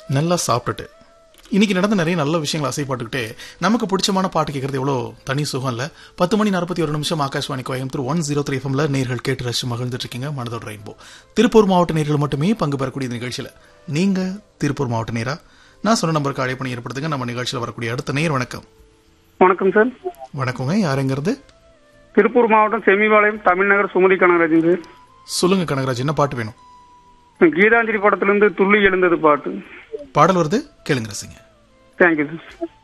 நல்லா சாப்பிட்டுட்டு இன்னைக்கு நடந்த நிறைய நல்ல விஷயங்களை அசைப்பாட்டுக்கிட்டே நமக்கு பிடிச்சமான பாட்டு கேட்கறது எவ்வளோ தனி சுகம் இல்ல பத்து மணி நாற்பத்தி ஒரு நிமிஷம் Akashvani Coimbatore one zero three எஃப்எம்ல நேர்கள் கேட்டு ரசிச்சு மகிழ்ந்துட்டு இருக்கீங்க மனதோட ரெயின்போ திருப்பூர் மாவட்ட நேர்கள் மட்டுமே பங்கு பெறக்கூடிய இந்த நிகழ்ச்சியில நீங்க திருப்பூர் மாவட்ட நேரா நான் சொன்ன நம்பருக்கு அழைப்பணி ஏற்படுத்துங்க நம்ம நிகழ்ச்சியில் வரக்கூடிய அடுத்த நேர் வணக்கம் வணக்கம் சார் வணக்கங்க யாருங்கிறது திருப்பூர் மாவட்டம் செமிபாளையம் தமிழ்நகர் சுமதி கனகராஜன் சார் சொல்லுங்க கனகராஜ் என்ன பாட்டு வேணும் கீதாஞ்சலி படத்திலிருந்து துள்ளி எழுந்தது பாட்டு பாடல் வருது கேளுங்க ரசிங்க தேங்க்யூ சார்